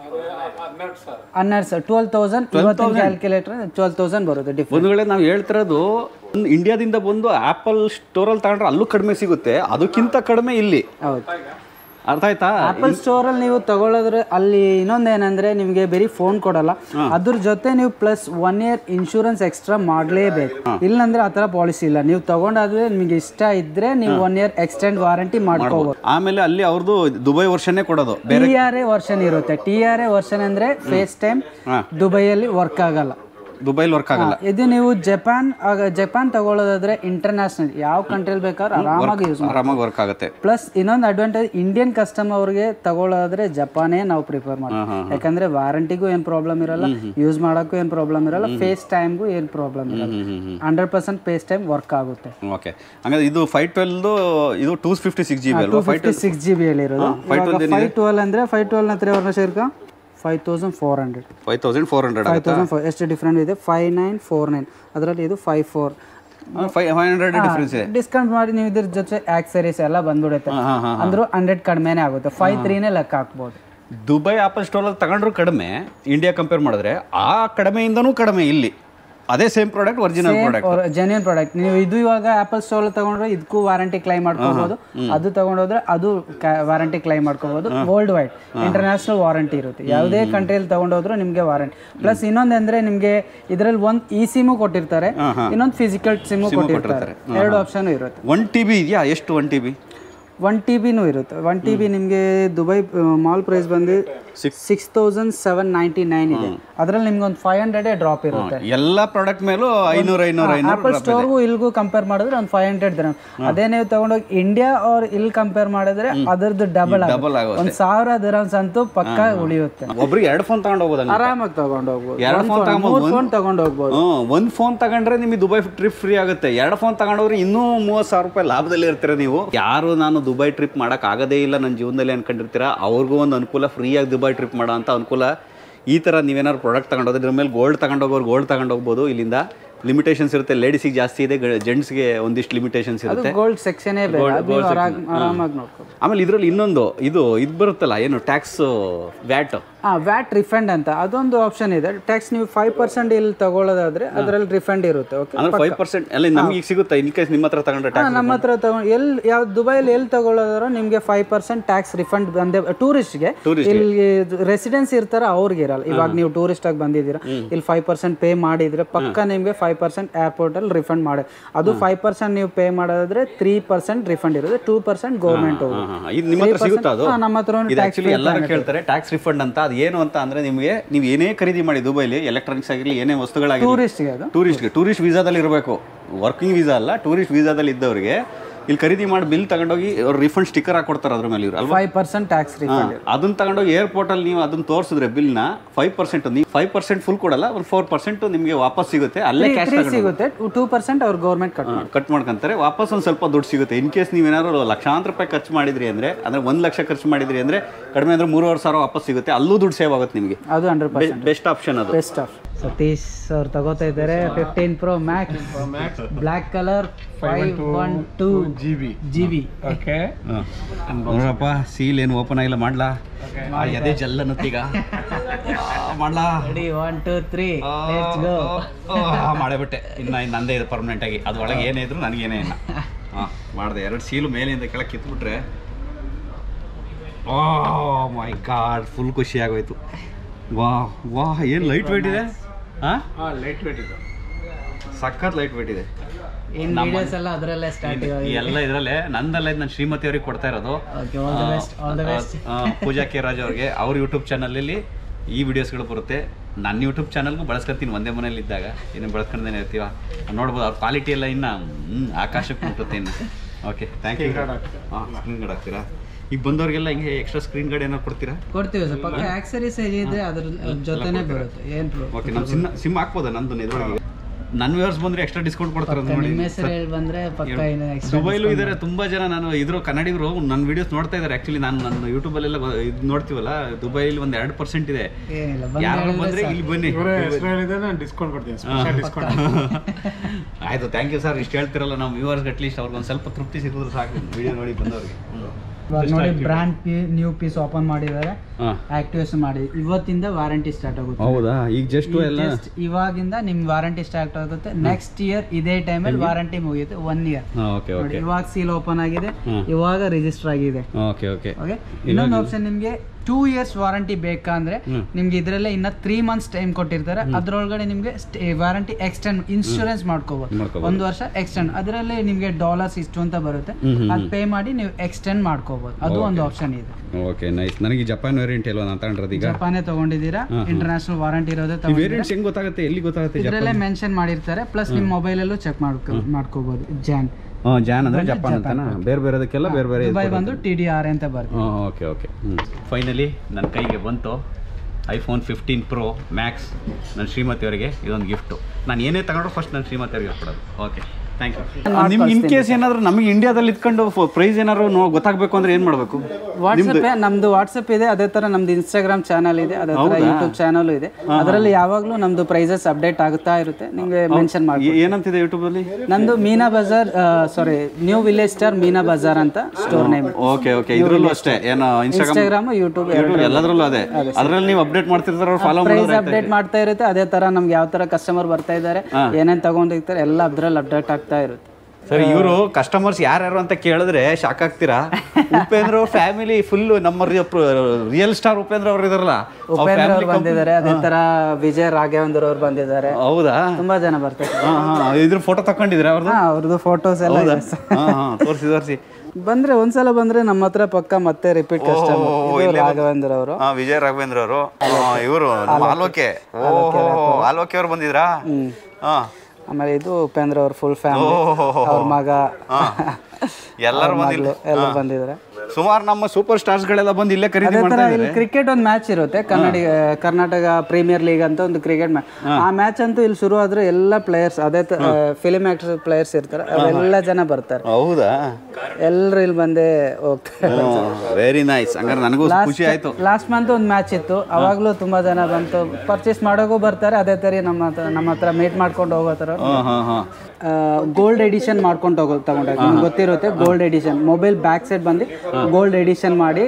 ಹನ್ನೆರಡು ಸಾವಿರ ಟ್ವೆಲ್ ತೌಸಂಡ್ ಇವತ್ತಿನ ಕ್ಯಾಲ್ಕುಲೇಟರ್ ಟ್ವೆಲ್ ತೌಸಂಡ್ ಬರುತ್ತೆ ಡಿಫ್ರೆಂಟ್ ಒಂದು ವೇಳೆ ನಾವು ಹೇಳ್ತಿರೋದು ಒಂದು ಇಂಡಿಯಾದಿಂದ ಬಂದು ಆ್ಯಪಲ್ ಸ್ಟೋರಲ್ಲಿ ತಗೊಂಡ್ರೆ ಅಲ್ಲೂ ಕಡಿಮೆ ಸಿಗುತ್ತೆ ಅದಕ್ಕಿಂತ ಕಡಿಮೆ ಇಲ್ಲಿ ಹೌದು ಅರ್ಥ ಆಯ್ತಾ ಆಪಲ್ ಸ್ಟೋರ್ ಅಲ್ಲಿ ನೀವು ತಗೊಳ್ಳೋದ್ರೆ ಅಲ್ಲಿ ಇನ್ನೊಂದೇನಂದ್ರೆ ನಿಮಗೆ ಬರೀ ಫೋನ್ ಕೊಡಲ್ಲ ಅದ್ರ ಜೊತೆ ನೀವು plus one year insurance extra ಮಾಡಲೇಬೇಕು ಇಲ್ಲಂದ್ರೆ ಆ ಥರ ಪಾಲಿಸಿ ಇಲ್ಲ ನೀವು ತಗೊಂಡಾದ್ರೆ ನಿಮಗೆ ಇಷ್ಟ ಇದ್ರೆ ನೀವು ಒನ್ ಇಯರ್ ಎಕ್ಸ್ಟೆಂಡ್ ವಾರಂಟಿ ಮಾಡ್ಕೋಬಹುದು ಆಮೇಲೆ ಅಲ್ಲಿ ಅವ್ರದ್ದು ದುಬೈ ವರ್ಷನೇ ಕೊಡೋದು ಬೇರೆ ಟಿ ಆರ್ ಎ ವರ್ಷನ್ ಇರುತ್ತೆ ಟಿ ಆರ್ ಎ ವರ್ಷನ್ ಅಂದ್ರೆ ಫೇಸ್ ಟೈಮ್ ದುಬೈಯಲ್ಲಿ ವರ್ಕ್ ಆಗಲ್ಲ ದುಬೈಲಿ ವರ್ಕ್ ಆಗಲ್ಲ ಇದು ನೀವು ಜಪಾನ್ ಆಗ ಜಪಾನ್ ತಗೊಳ್ಳೋದಾದ್ರೆ ಇಂಟರ್ನ್ಯಾಷನಲ್ ಯಾವ ಕಂಟ್ರಿಲಿ ಬೇಕಾದ್ರೂ ಆರಾಮಾಗಿ ಯೂಸ್ ಮಾಡಿ ಆರಾಮಾಗಿ ವರ್ಕ್ ಆಗುತ್ತೆ ಪ್ಲಸ್ ಇನ್ನೊಂದು ಅಡ್ವಾಂಟೇಜ್ ಇಂಡಿಯನ್ ಕಸ್ಟಮರ್ ಅವ್ರಿಗೆ ತಗೊಳ್ಳೋದ್ರೆ ಜಪಾನೇ ನಾವು ಪ್ರಿಫರ್ ಮಾಡ್ತೀವಿ ಯಾಕಂದ್ರೆ ವಾರಂಟಿಗೂ ಏನು ಪ್ರಾಬ್ಲಮ್ ಇರಲ್ಲ ಯೂಸ್ ಮಾಡೋಕ್ಕೂ ಏನು ಪ್ರಾಬ್ಲಮ್ ಇರಲ್ಲ ಫೇಸ್ ಟೈಮ್ಗೂ ಏನು ಪ್ರಾಬ್ಲಮ್ ಇರಲ್ಲ hundred percent FaceTime work ಆಗುತ್ತೆ ಓಕೆ ಹಂಗಾದ್ರೆ ಇದು ಫೈವ್ ಟ್ವೆಲ್ದು ಇದು two fifty six G B two ಅಲ್ವಾ five fifty six G B ಹೇಳಿರೋದು ಫೈವ್ ಟ್ವೆಲ್ ಅಂದ್ರೆ ಫೈವ್ ಟ್ವೆಲ್ ಹತ್ರ ಅವ್ರನ್ನ ಸೇರ್ಕ five thousand four hundred five thousand four hundred five thousand four ಎಷ್ಟು ಡಿಫ್ರೆಂಟ್ ಇದೆ ಫೈವ್ ನೈನ್ ಫೋರ್ ನೈನ್ ಅದರಲ್ಲಿ ಇದು five four five five hundred difference ಇದೆ ಡಿಸ್ಕೌಂಟ್ ಮಾಡಿ ನೀವು ಇದ್ರ ಜೊತೆ ಆಕ್ಸರೀಸ್ ಎಲ್ಲ ಬಂದ್ಬಿಡುತ್ತೆ ಅಂದ್ರೂ ಹಂಡ್ರೆಡ್ ಕಡಿಮೆನೇ ಆಗುತ್ತೆ ಫೈವ್ ತ್ರೀನೇ ಲೆಕ್ಕ ಹಾಕ್ಬೋದು ದುಬೈ ಆಪಲ್ ಸ್ಟೋರಲ್ಲಿ ತಗೊಂಡ್ರು ಕಡಿಮೆ ಇಂಡಿಯಾ ಕಂಪೇರ್ ಮಾಡಿದ್ರೆ ಆ ಕಡಿಮೆಯಿಂದನೂ ಕಡಿಮೆ ಇಲ್ಲಿ ಅದೇ same product original product genuine product ನೀವು ಇದು ಇವಾಗ ಆಪಲ್ ಸ್ಟೋರ್ ತಗೊಂಡ್ರೆ ಇದಕ್ಕೂ ವಾರಂಟಿ ಕ್ಲೈಮ್ ಮಾಡ್ಕೋಬಹುದು ಅದು ತಗೊಂಡೋದ್ರೆ ಅದು ವಾರಂಟಿ ಕ್ಲೈಮ್ ಮಾಡ್ಕೋಬಹುದು ವರ್ಲ್ಡ್ ವೈಡ್ ಇಂಟರ್ನ್ಯಾಷನಲ್ ವಾರಂಟಿ ಇರುತ್ತೆ ಯಾವುದೇ ಕಂಟ್ರಿಯಲ್ಲಿ ತಗೊಂಡೋದ್ರು ನಿಮಗೆ ವಾರಂಟಿ ಪ್ಲಸ್ ಇನ್ನೊಂದಂದ್ರೆ ನಿಮಗೆ ಇದರಲ್ಲಿ ಒಂದು ಇ ಸಿಮು ಕೊಟ್ಟಿರ್ತಾರೆ ಇನ್ನೊಂದು ಫಿಸಿಕಲ್ ಸಿಮು ಕೊಟ್ಟಿರ್ತಾರೆ ಎರಡು ಆಪ್ಷನ್ ಇರುತ್ತೆ ಒನ್ ಟಿ ಬಿ ಇದೆಯಾ ಎಷ್ಟು one T B one T ಬಿನೂ ಇರುತ್ತೆ ಒನ್ ಟಿ ಬಿ ನಿಮಗೆ ದುಬೈ ಮಾಲ್ ಪ್ರೈಸ್ ಬಂದು six thousand seven ninety nine ಇದೆ ಅದರಲ್ಲಿ ನಿಮ್ಗೆ ಒಂದು ಫೈವ್ ಹಂಡ್ರೆಡ್ ಡ್ರಾಪ್ ಇರುತ್ತೆ ಎಲ್ಲ ಪ್ರಾಡಕ್ಟ್ ಮೇಲೂ ಐನೂರು ಐನೂರು ಐನೂರು ಆಪಲ್ ಸ್ಟೋರ್ಗೂ ಇಲ್ಗೂ ಕಂಪೇರ್ ಮಾಡಿದ್ರೆ ಒಂದು ಫೈವ್ ಹಂಡ್ರೆಡ್ ದಿನ ಅದೇ ನೀವು ತಗೊಂಡೋಗಿ ಇಂಡಿಯಾ ಅವ್ರ ಇಲ್ಲಿ ಕಂಪೇರ್ ಮಾಡಿದ್ರೆ ಅದರದ್ದು ಡಬಲ್ ಡಬಲ್ ಆಗುತ್ತೆ ಒಂದು ಸಾವಿರ ದಿರಮ್ಸ್ ಅಂತೂ ಪಕ್ಕ ಉಳಿಯುತ್ತೆ ಒಬ್ರಿಗೆ ಎರಡು ಫೋನ್ ತಗೊಂಡು ಹೋಗ್ಬೋದಲ್ಲ ಆರಾಮಾಗಿ ತಗೊಂಡು ಹೋಗ್ಬೋದು ಎರಡು ಫೋನ್ ತಗೊಂಬೋದು ಮೂರು ಫೋನ್ ತಗೊಂಡು ಹೋಗ್ಬೋದು ಹ್ಮ್ ಒಂದು ಫೋನ್ ತಗೊಂಡ್ರೆ ನಿಮಗೆ ದುಬೈ ಟ್ರಿಪ್ ಫ್ರೀ ಆಗುತ್ತೆ ಎರಡು ಫೋನ್ ತಗೊಂಡೋದ್ರೆ ಇನ್ನೂ ಮೂವತ್ತು ಸಾವಿರ ರೂಪಾಯಿ ಲಾಭದಲ್ಲಿ ಇರ್ತೀರ ನೀವು ಯಾರು ನಾನು ದುಬೈ ಟ್ರಿಪ್ ಮಾಡಕ್ ಆಗದೇ ಇಲ್ಲ ನನ್ನ ಜೀವನದಲ್ಲಿ ಅನ್ಕೊಂಡಿರ್ತೀರಾ ಅವ್ರಿಗೂ ಒಂದು ಅನುಕೂಲ ಫ್ರೀಯಾಗಿ ದುಬೈ ಟ್ರಿಪ್ ಮಾಡೋ ಅಂತ ಅನುಕೂಲ ಈ ಥರ ನೀವೇನಾದ್ರು ಪ್ರಾಡಕ್ಟ್ ತಗೊಂಡೋದ್ರೆ ಇದ್ರ ಮೇಲೆ ಗೋಲ್ಡ್ ತಗೊಂಡೋಗೋರು ಗೋಲ್ಡ್ ತಗೊಂಡು ಹೋಗ್ಬೋದು ಇಲ್ಲಿಂದ ಲಿಮಿಟೇಷನ್ಸ್ ಇರುತ್ತೆ ಲೇಡೀಸಿಗೆ ಜಾಸ್ತಿ ಇದೆ ಜೆಂಟ್ಸ್ಗೆ ಒಂದಿಷ್ಟು ಲಿಮಿಟೇಷನ್ಸ್ ಇರುತ್ತೆ ಗೋಲ್ಡ್ ಸೆಕ್ಷನೇ ಬೇಡ ಅದು ನೀವು ಆರಾಮ್- ಆರಾಮಾಗಿ ನೋಡ್ಕೋಬೋದು ಆಮೇಲೆ ಇದರಲ್ಲಿ ಇನ್ನೊಂದು ಇದು ಇದು ಬರುತ್ತಲ್ಲ ಏನು ಟ್ಯಾಕ್ಸ್ ವ್ಯಾಟ್ ಹಾಂ ವ್ಯಾಟ್ ರಿಫಂಡ್ ಅಂತ ಅದೊಂದು ಆಪ್ಷನ್ ಇದೆ ಟ್ಯಾಕ್ಸ್ ನೀವು ಫೈವ್ ಪರ್ಸೆಂಟ್ ಇಲ್ಲಿ ತಗೊಳ್ಳೋದಾದ್ರೆ ಅದರಲ್ಲಿ ರಿಫಂಡ್ ಇರುತ್ತೆ ಓಕೆ ಅಂದ್ರೆ ಫೈವ್ ಪರ್ಸೆಂಟ್ ಅಲ್ಲ ನಮ್ಗೆ ಈಗ ಸಿಗುತ್ತೆ ಇನ್ ಕೇಸ್ ನಿಮ್ಮ ಹತ್ರ ತಗೊಂಡ್ರೆ ಟ್ಯಾಕ್ಸ್ ನಮ್ಮ ಹತ್ರ ತಗೊಂಡು ಎಲ್ಲಿ ಯಾವ ದುಬೈಲಿ ಎಲ್ಲಿ ತಗೊಳ್ಳೋದಾರ ನಿಮಗೆ ಫೈವ್ ಪರ್ಸೆಂಟ್ ಟ್ಯಾಕ್ಸ್ ರಿಫಂಡ್ ಬಂದೆ ಟೂರಿಸ್ಟ್ಗೆ ಇಲ್ಲಿ ರೆಸಿಡೆನ್ಸ್ ಇರ್ತಾರ ಅವ್ರಿಗೆ ಇರಲ್ಲ ಇವಾಗ ನೀವು ಟೂರಿಸ್ಟ್ ಆಗಿ ಬಂದಿದ್ದೀರಾ ಇಲ್ಲಿ ಫೈವ್ ಪರ್ಸೆಂಟ್ ಪೇ ಮಾಡಿದ್ರೆ ಪಕ್ಕ ನಿಮಗೆ ಫೈವ್ ಪರ್ಸೆಂಟ್ ಏರ್ಪೋರ್ಟ್ ಅಲ್ಲಿ ರಿಫಂಡ್ ಮಾಡಿ ಅದು ಫೈವ್ ಪರ್ಸೆಂಟ್ ನೀವು ಪೇ ಮಾಡೋದಾದ್ರೆ ತ್ರೀ ಪರ್ಸೆಂಟ್ ರಿಫಂಡ್ ಇರುತ್ತೆ ಟೂ ಪರ್ಸೆಂಟ್ ಗೌರ್ಮೆಂಟ್ ಹೋಗುತ್ತೆ ಇದು ನಿಮ್ಮ ಹತ್ರ ಸಿಗುತ್ತಾ ಅದು ನಮ್ಮ ಹತ್ರ ಇದು ಆಕ್ಚುಲಿ ಎಲ್ಲರೂ ಕೇಳ್ತಾರೆ ಟ್ಯಾಕ್ಸ್ ರಿಫಂಡ್ ಅಂತ ಅದು ಏನು ಅಂತ ಅಂದ್ರೆ ನಿಮಗೆ ನೀವು ಏನೇ ಖರೀದಿ ಮಾಡಿ ದುಬೈಲಿ ಎಲೆಕ್ಟ್ರಾನಿಕ್ಸ್ ಆಗಿರಲಿ ಏನೇ ವಸ್ತುಗಳಾಗಿರಲಿ ಟೂರಿಸ್ಟ್ಗೆ ಅದು ಟೂರಿಸ್ಟ್ಗೆ ಟೂರಿಸ್ಟ್ ವೀಸಾದಲ್ಲಿ ಇರಬೇಕು ವರ್ಕಿಂಗ್ ವೀಸಾ ಅಲ್ಲ ಟೂರಿಸ್ಟ್ ವೀಸಾದಲ್ಲಿ ಇದ್ದವರಿಗೆ ಇಲ್ಲಿ ಖರೀದಿ ಮಾಡಿ ಬಿಲ್ ತಗೊಂಡೋಗಿ ಅವ್ರು ರಿಫಂಡ್ ಸ್ಟಿಕ್ಕರ್ ಹಾಕೊಡ್ತಾರೆ ಅದ್ರ ಮೇಲೆ ಇವ್ರು ಅಲ್ವಾ ಫೈವ್ ಪರ್ಸೆಂಟ್ ಟ್ಯಾಕ್ಸ್ ರಿಫಂಡ್ ಅದನ್ನ ತಗೊಂಡೋಗಿ ಏರ್ಪೋರ್ಟ್ ಅಲ್ಲಿ ನೀವು ಅದನ್ನ ತೋರಿಸಿದ್ರೆ ಬಿಲ್ನ ಫೈವ್ ಪರ್ಸೆಂಟ್ ನೀವು ಫೈವ್ ಪರ್ಸೆಂಟ್ ಫುಲ್ ಕೊಡಲ್ಲ ಒಂದು ಫೋರ್ ಪರ್ಸೆಂಟ್ ನಿಮಗೆ ವಾಪಸ್ ಸಿಗುತ್ತೆ ಅಲ್ಲೇ ಕ್ಯಾಶ್ ತ್ರೀ ಸಿಗುತ್ತೆ ಟೂ ಪರ್ಸೆಂಟ್ ಅವ್ರ ಗೌರ್ಮೆಂಟ್ ಕಟ್ ಕಟ್ ಮಾಡ್ಕೊಂತಾರೆ ವಾಪಸ್ ಒಂದು ಸ್ವಲ್ಪ ದುಡ್ಡು ಸಿಗುತ್ತೆ ಇನ್ ಕೇಸ್ ನೀವೇನಾದ್ರು ಲಕ್ಷಾಂತರ ರೂಪಾಯಿ ಖರ್ಚು ಮಾಡಿದ್ರಿ ಅಂದ್ರೆ ಅಂದ್ರೆ ಒಂದು ಲಕ್ಷ ಖರ್ಚು ಮಾಡಿದ್ರಿ ಅಂದ್ರೆ ಕಡಿಮೆ ಅಂದ್ರೆ ಮೂರುವರೆ ಸಾವಿರ ವಾಪಸ್ ಸಿಗುತ್ತೆ ಅಲ್ಲೂ ದುಡ್ಡು ಸೇವ್ ಆಗುತ್ತೆ ನಿಮಗೆ ಅದು ಹಂಡ್ರೆಡ್ ಪರ್ಸೆಂಟ್ ಬೆಸ್ಟ್ ಆಪ್ಷನ್ ಅದು ಬೆಸ್ಟ್ ಆಫ್ ಸತೀಶ್ ಅವ್ರು ತಗೋತಾ ಇದ್ದಾರೆ fifteen pro max black colour five one two G B G B okay ನೋಡಪ್ಪ ಸೀಲ್ ಏನು ಓಪನ್ ಆಗಿಲ್ಲ ಮಾಡ್ಲಾ ಆ, ಎದೆ ಜಲ್ ಅನ್ನತ್ತೀಗ ಆ, ಮಾಡ್ಲಾ ready one two three let's go ಮಾಡೇಬಿಟ್ಟೆ ಇನ್ನು ಇನ್ನು ನಂದೇ ಇದೆ ಪರ್ಮನೆಂಟ್ ಆಗಿ ಅದ್ರೊಳಗೆ ಏನೇ ಇದ್ರು ನನಗೇನೇ ಇಲ್ಲ ಹಾಂ ಮಾಡಿದೆ ಎರಡು ಸೀಲು ಮೇಲಿಂದ ಕೆಳಗೆ ಕಿತ್ಬಿಟ್ರೆ ಓ ಮೈ ಗಾಡ್ ಫುಲ್ ಖುಷಿ ಆಗೋಯ್ತು ವಾ ವಾ ಏನು ಲೈಟ್ ವೇಟ್ ಇದೆ ಹಾಂ ಹಾಂ ಲೈಟ್ ವೇಟ್ ಇದು ಸಖತ್ ಲೈಟ್ ವೇಟ್ ಇದೆ ಇನ್ ವಿಡಿಯೋಸ್ ಎಲ್ಲ ಅದರಲ್ಲೇ ಸ್ಟಾರ್ಟ್ ಈ ಎಲ್ಲ ಇದರಲ್ಲೇ ನಂದಲ್ಲ ಇದು ನನ್ನ ಶ್ರೀಮತಿ ಅವ್ರಿಗೆ ಕೊಡ್ತಾ ಇರೋದು okay all the best all the best ಆ, ಪೂಜಾ ಕೆ ರಾಜ್ ಅವ್ರಿಗೆ ಅವ್ರ ಯೂಟ್ಯೂಬ್ ಚಾನಲಲ್ಲಿ ಈ ವಿಡಿಯೋಸ್ಗಳು ಬರುತ್ತೆ ನನ್ನ ಯೂಟ್ಯೂಬ್ ಚಾನಲ್ಗೂ ಬಳಸ್ಕೊತೀನಿ ಒಂದೇ ಮನೇಲಿ ಇದ್ದಾಗ ಇನ್ನು ಬಳಸ್ಕೊಂಡೇನೆ ಇರ್ತೀವ ನೋಡ್ಬೋದು ಅವ್ರ ಕ್ವಾಲಿಟಿ ಎಲ್ಲ ಇನ್ನು ಹ್ಮ್, ಆಕಾಶಕ್ಕೆ ಮುಟ್ಟುತ್ತೆ ಇನ್ನು ಓಕೆ ಥ್ಯಾಂಕ್ ಯು ಹಾಂ ಸ್ಕ್ರೀನ್ ಗಾರ್ಡ್ ಹಾಕ್ತೀರಾ ಈಗ ಬಂದವ್ರಿಗೆಲ್ಲ ಹಿಂಗೆ ಎಕ್ಸ್ಟ್ರಾ ಸ್ಕ್ರೀನ್ ಗಾರ್ಡ್ ಏನಾದ್ರು ಕೊಡ್ತೀರಾ ಕೊಡ್ತೀವಿ ಸರ್ ಪಕ್ಕ ಆಕ್ಸರೀಸ್ ಇದೆ ಅದ್ರ ಜೊತೆನೆ ಬರುತ್ತೆ ಏನ್ ಪ್ರೋ ಓಕೆ ನಮ್ಮ ಸಿಮ್ ಸಿಮ್ ಹಾಕ್ಬೋದಾ ನಂದು ಇದ್ರೊಳಗೆ ನನ್ನ ವ್ಯೂವರ್ಸ್ ಬಂದ್ರೆ ಎಕ್ಸ್ಟ್ರಾ ಡಿಸ್ಕೌಂಟ್ ಕೊಡ್ತಾರೆ ಅಂತ ನೋಡಿ ನಿಮ್ಮ ಹೆಸರು ಹೇಳಿ ಬಂದ್ರೆ ಪಕ್ಕ ಇನ್ನು ಎಕ್ಸ್ಟ್ರಾ ದುಬೈಲು ಇದ್ದಾರೆ ತುಂಬಾ ಜನ ನಾನು ಇದ್ರು ಕನ್ನಡಿಗರು ನನ್ನ ವಿಡಿಯೋಸ್ ನೋಡ್ತಾ ಇದ್ದಾರೆ ಆಕ್ಚುಲಿ ನಾನು ನನ್ನ ಯೂಟ್ಯೂಬಲ್ಲೆಲ್ಲ ಇದು ನೋಡ್ತೀವಲ್ಲ ದುಬೈಲಿ ಒಂದು ಎರಡು ಪರ್ಸೆಂಟ್ ಇದೆ ಏನಿಲ್ಲ ಬಂದು ಯಾರು ಬಂದ್ರೆ ಇಲ್ಲಿ ಬನ್ನಿ ಇವರೇ ಹೆಸರು ಹೇಳಿದ್ರೆ ನಾನು ಡಿಸ್ಕೌಂಟ್ ಕೊಡ್ತೀನಿ ಸ್ಪೆಷಲ್ ಡಿಸ್ಕೌಂಟ್ ಆಯ್ತು ಥ್ಯಾಂಕ್ ಯು ಸರ್ ಇಷ್ಟು ಹೇಳ್ತಿರಲ್ಲ ನಾವು ವ್ಯೂವರ್ಸ್ಗೆ ಅಟ್ಲೀಸ್ಟ್ ಅವ್ರಿಗೆ ಒಂದು ಸ್ವಲ್ಪ ತೃಪ್ತಿ ಸಿಕ್ಕಿದ್ರು ಸಾಕು ವಿಡಿಯೋ ನೋಡಿ ಬಂದವ್ರಿಗೆ ಇವಾಗ ನೋಡಿ brand P new piece open ಮಾಡಿದ್ದಾರೆ ಹಾಂ ಆಕ್ಟಿವೇಶನ್ ಮಾಡಿ ಇವತ್ತಿಂದ ವಾರಂಟಿ ಸ್ಟಾರ್ಟ್ ಆಗುತ್ತೆ ಹೌದಾ ಈಗ ಜಸ್ಟ್ ಎಲ್ಲ Just ಇವಾಗಿಂದ ನಿಮ್ ವಾರಂಟಿ ಸ್ಟಾರ್ಟ್ ಆಗುತ್ತೆ ನೆಕ್ಸ್ಟ್ ಇಯರ್ ಇದೇ ಟೈಮಲ್ಲಿ ವಾರಂಟಿ ಮುಗಿಯುತ್ತೆ ಒನ್ ಇಯರ್ ಹಾಂ ಓಕೆ ನೋಡಿ ಓಕೆ ಇವಾಗ ಸೀಲ್ ಓಪನ್ ಆಗಿದೆ ಹ್ಮ್. ಇವಾಗ ರಿಜಿಸ್ಟರ್ ಆಗಿದೆ ಓಕೆ ಓಕೆ ಓಕೆ ಇನ್ನೊಂದು ಆಪ್ಷನ್ ನಿಮ್ಗೆ ಟೂ ಇಯರ್ಸ್ ವಾರಂಟಿ ಬೇಕಾ ಅಂದ್ರೆ ಹ್ಮ್. ನಿಮ್ಗೆ ಇದ್ರಲ್ಲೇ ಇನ್ನ ತ್ರೀ ಮಂತ್ಸ್ ಟೈಮ್ ಕೊಟ್ಟಿರ್ತಾರೆ ಅದ್ರೊಳಗಡೆ ನಿಮ್ಗೆ ವಾರಂಟಿ ಎಕ್ಸ್ಟೆಂಡ್ ಇನ್ಶೂರೆನ್ಸ್ ಮಾಡ್ಕೋಬಹುದು ಮಾಡ್ಕೋಬೋದು. ಒಂದು ವರ್ಷ ಎಕ್ಸ್ಟೆಂಡ್ ಅದರಲ್ಲಿ ನಿಮ್ಗೆ ಡಾಲರ್ಸ್ ಇಷ್ಟು ಅಂತ ಬರುತ್ತೆ ಹ್ಮ್, ಹ್ಮ್, ಅದು ಪೇ ಮಾಡಿ ನೀವು ಎಕ್ಸ್ಟೆಂಡ್ ಮಾಡ್ಕೋಬಹುದು ಅದು ಒಂದು ಆಪ್ಷನ್ ಇದೆ ಓಕೆ ನೈಸ್ ನನಗೆ ಜಪಾನ್ ವೇರಿಯಂಟ್ ಇಲ್ವಾ ನಾನು ತಗೊಂಡ್ರದ್ದು ಈಗ ಜಪಾನೇ ತಗೊಂಡಿದ್ದೀರಾ ಹ್ಮ್, ಹ್ಮ್. ಇಂಟರ್ನ್ಯಾಷನಲ್ ವಾರಂಟಿ ಇರೋದೇ ಈ ತಗೊಂಡಿದ್ದೀರಾ ವೇರಿಯಂಟ್ಸ್ ಹೆಂಗ್ ಗೊತ್ತಾಗುತ್ತೆ ಎಲ್ಲಿ ಗೊತ್ತಾಗುತ್ತೆ ಇದ್ರಲ್ಲೇ ಜಪಾನ್ ಮೆನ್ಷನ್ ಮಾಡಿರ್ತಾರೆ ಪ್ಲಸ್ ನಿಮ್ಮ ಮೊಬೈಲಲ್ಲೂ ಚೆಕ್ ಮಾಡ್ಕೋ ಮಾಡ್ಕೋಬಹುದು ಜಾನ್ ಹಾಂ ಜಾನ್ ಅಂದ್ರೆ ಬಂದ್ರೆ ಜಪಾನ್ ಜಪಾನ್ ಅಂತನಾ ಬೇರೆ ಬೇರೆದಕ್ಕೆಲ್ಲ ಬೇರೆ ಬೇರೆ ದುಬೈ ಬಂದು ಟಿ ಡಿ ಆರ್ ಅಂತ ಬರುತ್ತೆ ಹಾಂ ಓಕೆ ಓಕೆ ಹ್ಞೂ ಫೈನಲಿ ನನ್ನ ಕೈಗೆ ಬಂತು ಐಫೋನ್ ಫಿಫ್ಟೀನ್ ಪ್ರೋ ಮ್ಯಾಕ್ಸ್ ನನ್ನ ಶ್ರೀಮತಿಯವರಿಗೆ ಇದೊಂದು ಗಿಫ್ಟು ನಾನು ಏನೇ ತಗೊಂಡ್ರು ಫಸ್ಟ್ ನನ್ನ ಶ್ರೀಮತಿಯವರಿಗೆ ಕೊಡೋದು ಓಕೆ ಥ್ಯಾಂಕ್ ಯು ನಿಮ್ಗೆ ಇನ್ ಕೇಸ್ ಏನಾದ್ರು ನಮಗೆ ಇಂಡಿಯಾದಲ್ಲಿ ಇದ್ಕೊಂಡು ಪ್ರೈಸ್ ಏನಾದ್ರು ನೋ ಗೊತ್ತಾಗಬೇಕು ಅಂದ್ರೆ ಏನು ಮಾಡಬೇಕು ವಾಟ್ಸಪ್ ನಮ್ದು ವಾಟ್ಸಪ್ ಇದೆ ಅದೇ ತರ ನಮ್ದು ಇನ್ಸ್ಟಾಗ್ರಾಮ್ ಚಾನಲ್ ಇದೆ ಅದೇ ತರ ಯೂಟ್ಯೂಬ್ ಚಾನಲ್ ಇದೆ ಅದರಲ್ಲಿ ಯಾವಾಗಲೂ ನಮ್ದು ಪ್ರೈಸಸ್ ಅಪ್ಡೇಟ್ ಆಗುತ್ತಾ ಇರುತ್ತೆ ನಿಮ್ಗೆ ಮೆನ್ಷನ್ ಮಾಡಿ ಏನಂತಿದೆ ಯೂಟ್ಯೂಬಲ್ಲಿ ನಂದು Meena Bazaar sorry new village star Meena Bazaar ಅಂತ ಸ್ಟೋರ್ ನೇಮ್ ಓಕೆ ಓಕೆ ಇದ್ರಲ್ಲೂ ಅಷ್ಟೇ ಏನು ಇನ್ಸ್ಟಾಗ್ರಾಮ್ ಇನ್ಸ್ಟಾಗ್ರಾಮ್ ಯೂಟ್ಯೂಬ್ ಯೂಟ್ಯೂಬ್ ಎಲ್ಲದರಲ್ಲೂ ಅದೇ ಅದರಲ್ಲಿ ನೀವು ಅಪ್ಡೇಟ್ ಮಾಡ್ತಿರ್ತಾರ ಅವ್ರು ಫಾಲೋ ಪ್ರೈಸ್ ಅಪ್ಡೇಟ್ ಮಾಡ್ತಾ ಇರುತ್ತೆ ಅದೇ ತರ ನಮ್ಗೆ ಯಾವ ತರ ಕಸ್ಟಮರ್ ಬರ್ತಾ ಇದ್ದಾರೆ ಏನೇನ್ ತಗೊಂಡಿರ್ತಾರೆ ಎಲ್ಲ ಅದ್ರಲ್ಲಿ ಅಪ್ಡೇಟ್ ಆಗ್ತಾ ಇರುತ್ತೆ ಸರಿ ಇವರು ಕಸ್ಟಮರ್ಸ್ ಯಾರ್ಯಾರು ಅಂತ ಕೇಳಿದ್ರೆ ಶಾಕ್ ಆಗ್ತೀರಾ ಉಪೇಂದ್ರ ಅವ್ರ ಫ್ಯಾಮಿಲಿ ಫುಲ್ ನಮ್ಮ ರಿಯಲ್ ಸ್ಟಾರ್ ಉಪೇಂದ್ರ ಅವ್ರು ಇದಾರಲ್ಲ ಅವ್ರ ಉಪೇಂದ್ರ family ಅವ್ರು ಬಂದಿದ್ದಾರೆ ಅದೇ ತರ ವಿಜಯ್ ರಾಘವೇಂದ್ರ ಅವ್ರು ಬಂದಿದ್ದಾರೆ ಹೌದಾ ತುಂಬಾ ಜನ ಬರ್ತಾರೆ ಹಾ ಹಾ ಇದ್ರ ಫೋಟೋ ತಕೊಂಡಿದ್ರ ಅವ್ರದ್ದು ಹಾ ಅವ್ರದ್ದು ಫೋಟೋಸ್ ಎಲ್ಲ ಇದೆ sir. ಹಾ ಹಾ ತೋರಿಸಿ ತೋರಿಸಿ ಬಂದ್ರೆ ಒಂದ್ಸಲ ಬಂದ್ರೆ ನಮ್ಮ ಹತ್ರ ಪಕ್ಕ ಮತ್ತೆ ರಿಪೀಟ್ ಕಸ್ಟಮರ್ ರಾಘವೇಂದ್ರ ಅವರು ಹಾ ವಿಜಯ ರಾಘವೇಂದ್ರ ಅವರು ಇವರು ನಮ್ಮ ಆಲೋಕೆ ಓಹೋ ಆಲೋಕೆ ಅವ್ರು ಬಂದಿದ್ರಾ ಹಾ ಆಮೇಲೆ ಇದು ಉಪೇಂದ್ರ ಅವ್ರ ಫುಲ್ ಫ್ಯಾಮಿಲಿ ಅವ್ರ ಮಗ ಎಲ್ಲರೂ ಬಂದಿಲ್ಲ ಮಗಳು ಎಲ್ಲ ಬಂದಿದ್ದಾರೆ ಸುಮಾರು ನಮ್ಮ ಸೂಪರ್ ಸ್ಟಾರ್ಸ್ ಗಳೆಲ್ಲ ಬಂದು ಇಲ್ಲೇ ಖರೀದಿ ಅದೇ ತರ ಮಾಡ್ತಾ ಇಲ್ಲಿ ಕ್ರಿಕೆಟ್ ಒಂದು ಮ್ಯಾಚ್ ಇರುತ್ತೆ ಕನ್ನಡ ಕರ್ನಾಟಕ ಪ್ರೀಮಿಯರ್ ಲೀಗ್ ಅಂತ ಒಂದು ಕ್ರಿಕೆಟ್ ಮ್ಯಾಚ್ ಆ ಮ್ಯಾಚ್ ಅಂತೂ ಇಲ್ಲಿ ಶುರು ಆದ್ರೆ ಎಲ್ಲ ಪ್ಲೇಯರ್ಸ್ ಅದೇ ಫಿಲಿಮ್ ಆಕ್ಟರ್ ಪ್ಲೇಯರ್ಸ್ ಇರ್ತಾರೆ ಅವರೆಲ್ಲ ಜನ ಬರ್ತಾರೆ ಹೌದಾ ಎಲ್ಲರೂ ಇಲ್ಲಿ ಬಂದೇ ಹೋಗ್ತಾರೆ ವೆರಿ ನೈಸ್ ಹಂಗಾರೆ ನನಗೂ ಖುಷಿ ಆಯ್ತು ಲಾಸ್ಟ್ ಮಂತ್ ಒಂದು ಮ್ಯಾಚ್ ಇತ್ತು ಅವಾಗಲೂ ತುಂಬಾ ಜನ ಬಂತು ಪರ್ಚೇಸ್ ಮಾಡೋಕ್ಕೂ ಬರ್ತಾರೆ ಅದೇ ತರ ನಮ್ಮ ಹತ್ರ ನಮ್ಮ ಹತ್ರ ಮೀಟ್ ಮಾಡ್ಕೊಂಡು ಹೋಗೋ ಥರ ಹಾ ಹಾ ಹಾ ಗೋಲ್ಡ್ ಎಡಿಷನ್ ಮಾಡ್ಕೊಂಡು ಹೋಗೋ ತಗೊಂಡಾಗ ನಿಮ್ಗೆ ಗೊತ್ತಿರುತ್ತೆ gold edition mobile back side ಬಂದು ಗೋಲ್ಡ್ ಎಡಿಷನ್ ಮಾಡಿ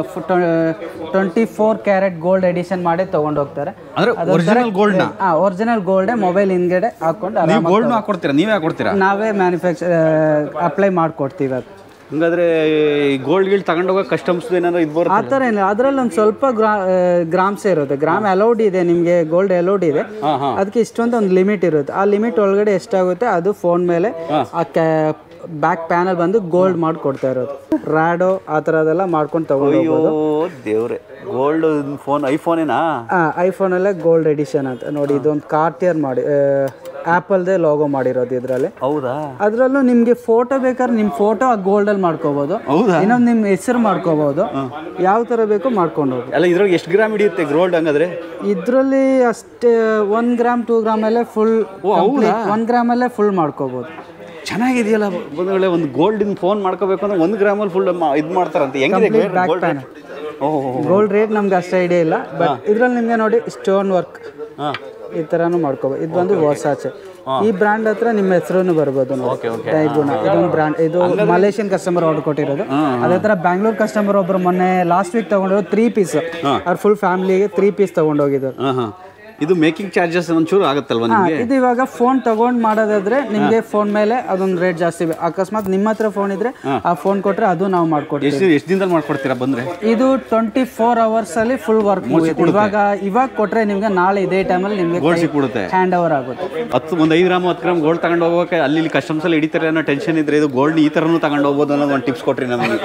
twenty four carat gold edition ಮಾಡಿ ತಗೊಂಡು ಹೋಗ್ತಾರೆ ಅಂದ್ರೆ ಒರಿಜಿನಲ್ ಗೋಲ್ಡ್ ನ ಹಾ ಒರಿಜಿನಲ್ ಗೋಲ್ಡೆ ಮೊಬೈಲ್ ಹಿಂದ್ಗಡೆ ಹಾಕೊಂಡು ನೀವು ಆರಾಮಾಗಿ ಗೋಲ್ಡ್ ಹಾಕೊಡ್ತೀರಾ ನೀವೇ ಹಾಕೊಡ್ತೀರಾ ನಾವೇ ಮ್ಯಾನುಫ್ಯಾಕ್ಚರ್ ಅಪ್ಲೈ ಮಾಡ್ಕೊಡ್ತೀವಿ ಅದು ಹಂಗಾದ್ರೆ ಗೋಲ್ಡ್ ಗಿಲ್ಡ್ ತಗೊಂಡೋಗೋ ಕಸ್ಟಮ್ಸ್ ಏನಾದ್ರು ಇದು ಆ ಬರುತ್ತೆ ಥರ ಏನಿಲ್ಲ ಅದರಲ್ಲಿ ಒಂದು ಸ್ವಲ್ಪ ಗ್ರಾ ಗ್ರಾಮ್ಸ್ ಇರುತ್ತೆ ಗ್ರಾಮ್ ಅಲೌಡ್ ಇದೆ ನಿಮಗೆ ಗೋಲ್ಡ್ ಅಲೌಡ್ ಇದೆ ಅದಕ್ಕೆ ಇಷ್ಟೊಂದು ಒಂದು ಲಿಮಿಟ್ ಇರುತ್ತೆ ಆ ಲಿಮಿಟ್ ಒಳಗಡೆ ಎಷ್ಟಾಗುತ್ತೆ ಅದು ಫೋನ್ ಮೇಲೆ ಆ ಕ್ಯಾ ಬ್ಯಾಕ್ ಪ್ಯಾನಲ್ ಬಂದು ಗೋಲ್ಡ್ ಮಾಡಿ ಕೊಡ್ತಾ ಇರೋದು ರ್ಯಾಡೋ ಆ ಥರದೆಲ್ಲ ಮಾಡ್ಕೊಂಡು ತಗೊಂಡು ಅಯ್ಯೋ ದೇವ್ರೆ ಗೋಲ್ಡ್ ಫೋನ್ ಐಫೋನೇನಾ ಐಫೋನಲ್ಲೇ ಗೋಲ್ಡ್ ಎಡಿಷನ್ ಅಂತ ನೋಡಿ ಇದೊಂದು ಕಾರ್ಟಿಯರ್ ಮಾಡಿ ಆ್ಯಪಲ್ದೇ ಲೋಗೋ ಮಾಡಿರೋದು ಇದರಲ್ಲಿ ಹೌದಾ ಅದರಲ್ಲೂ ನಿಮಗೆ ಫೋಟೋ ಬೇಕಾದ್ರೆ ನಿಮ್ಮ ಫೋಟೋ ಆ ಗೋಲ್ಡಲ್ಲಿ ಮಾಡ್ಕೋಬೋದು ಹೌದಾ ಇನ್ನೊಂದು ನಿಮ್ಮ ಹೆಸರು ಮಾಡ್ಕೋಬೋದು ಯಾವ ಥರ ಬೇಕು ಮಾಡ್ಕೊಂಡು ಹೋಗಿ ಅಲ್ಲ ಇದ್ರಾಗ ಎಷ್ಟು ಗ್ರಾಮ್ ಹಿಡಿಯುತ್ತೆ ಗೋಲ್ಡ್ ಹಂಗಾದ್ರೆ ಇದರಲ್ಲಿ ಅಷ್ಟೇ ಒನ್ ಗ್ರಾಮ್ ಟೂ ಗ್ರಾಮಲ್ಲೇ ಫುಲ್ ಒನ್ ಗ್ರಾಮಲ್ಲೇ ಫುಲ್ ಮಾಡ್ಕೋಬೋದು ಚೆನ್ನಾಗಿದೆಯಲ್ಲ ಬಂಧುಗಳೇ ಒಂದು ಗೋಲ್ಡಿನ ಫೋನ್ ಮಾಡ್ಕೋಬೇಕು ಅಂದ್ರೆ ಒಂದು ಗ್ರಾಮಲ್ಲಿ ಫುಲ್ ಇದು ಮಾಡ್ತಾರಂತೆ ಹೆಂಗಿದೆ ಗೋಲ್ಡ್ ಓಹೋ ಗೋಲ್ಡ್ ರೇಟ್ ನಮ್ಗೆ ಅಷ್ಟು ಐಡಿಯಾ ಇಲ್ಲ ಬಟ್ ಇದ್ರಲ್ಲಿ ನಿಮಗೆ ನೋಡಿ ಸ್ಟೋನ್ ವರ್ಕ್ ಈ ಥರನೂ ಮಾಡ್ಕೋಬೋದು ಇದು ಬಂದು ಹೊಸಾಚೆ ಈ ಬ್ರ್ಯಾಂಡ್ ಹತ್ರ ನಿಮ್ಮ ಹೆಸರು ಬರ್ಬೋದು ನೋಡಿ ದೈಗುಣ ಇದೊಂದು ಬ್ರ್ಯಾಂಡ್ ಇದು ಮಲೇಷಿಯನ್ ಕಸ್ಟಮರ್ ಆರ್ಡರ್ ಕೊಟ್ಟಿರೋದು ಅದೇ ಥರ ಬ್ಯಾಂಗ್ಳೂರ್ ಕಸ್ಟಮರ್ ಒಬ್ರು ಮೊನ್ನೆ ಲಾಸ್ಟ್ ವೀಕ್ ತಗೊಂಡಿರೋದು ತ್ರೀ ಪೀಸ್ ಅವ್ರ ಫುಲ್ ಫ್ಯಾಮಿಲಿಗೆ ತ್ರೀ ಪೀಸ್ ತಗೊಂಡೋಗಿದ್ದಾರೆ ಹಾಂ ಹಾಂ ಇದು ಮೇಕಿಂಗ್ ಚಾರ್ಜಸ್ ಒಂಚೂರು ಆಗುತ್ತಲ್ವ ಹಾ, ನಿಮಗೆ ಇದು ಇವಾಗ ಫೋನ್ ತಗೊಂಡ್ ಮಾಡೋದಾದ್ರೆ ನಿಮ್ಗೆ ಫೋನ್ ಮೇಲೆ ಅದೊಂದು ರೇಟ್ ಜಾಸ್ತಿ ಬೆ- ಅಕಸ್ಮಾತ್ ನಿಮ್ಮ ಹತ್ರ ಫೋನ್ ಇದ್ರೆ ಆ ಫೋನ್ ಕೊಟ್ರೆ ಅದು ನಾವು ಮಾಡ್ಕೊಡ್ತೀವಿ ಎಷ್ಟು ಎಷ್ಟು ದಿನದಲ್ಲಿ ಮಾಡ್ಕೊಡ್ತೀರಾ ಬಂದ್ರೆ ಇದು ಟ್ವೆಂಟಿ ಫೋರ್ ಅವರ್ಸ್ ಅಲ್ಲಿ ಫುಲ್ ವರ್ಕ್ ಮುಗಿಯುತ್ತೆ ಇವಾಗ ಇವಾಗ ಕೊಟ್ರೆ ನಿಮ್ಗೆ ನಾಳೆ ಇದೇ ಟೈಮಲ್ಲಿ ಗೋಲ್ಡ್ ನಿಮ್ಗೆ ಸಿಕ್ಬಿಡುತ್ತೆ ಹ್ಯಾಂಡ್ ಓವರ್ ಆಗುತ್ತೆ ಹತ್ತು ಒಂದು ಐದು ಗ್ರಾಮ್ ಹತ್ತು ಗ್ರಾಮ್ ಗೋಲ್ಡ್ ತಗೊಂಡು ಹೋಗೋಕೆ ಅಲ್ಲಿ ಇಲ್ಲಿ ಕಸ್ಟಮ್ಸ್ ಅಲ್ಲಿ ಹಿಡಿತಾರೆ ಅನ್ನೋ ಟೆನ್ಷನ್ ಇದ್ರೆ ಇದು ಗೋಲ್ಡ್ ಈ ಥರನೂ ತಗೊಂಡು ಹೋಗ್ಬೋದು ಅನ್ನೋದು ಒಂದು ಟಿಪ್ಸ್ ಕೊಟ್ರಿ ನಮಗೆ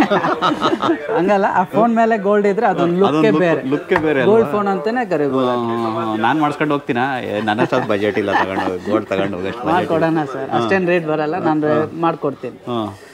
ಹಂಗಲ್ಲ ಆ ಫೋನ್ ಮೇಲೆ ಗೋಲ್ಡ್ ಇದ್ರೆ ಅದೊಂದು ಲುಕ್ಕೇ ಬೇರೆ ಲುಕ್ಕೇ ಬೇರೆ ಗೋಲ್ಡ್ ಫೋನ್ ಅಂತಾನೆ ಕರಿಬೋದು ನಾನು ಮಾಡಿಸ್ಕೊಂಡು ಹೋಗ್ತೀನಾ ಏ, ನನ್ನ ಅಷ್ಟೊಂದು ಬಜೆಟ್ ಇಲ್ಲ ತಗೊಂಡು ಗೋಲ್ಡ್ ತಗೊಂಡು ಹೋಗಷ್ಟು ಬಜೆಟ್ ಮಾಡ್ಕೊಡೋಣ ಸರ್ ಅಷ್ಟೇನು ರೇಟ್ ಬರಲ್ಲ ನಾನು ಮಾಡ್ಕೊಡ್ತೀನಿ ಹಾಂ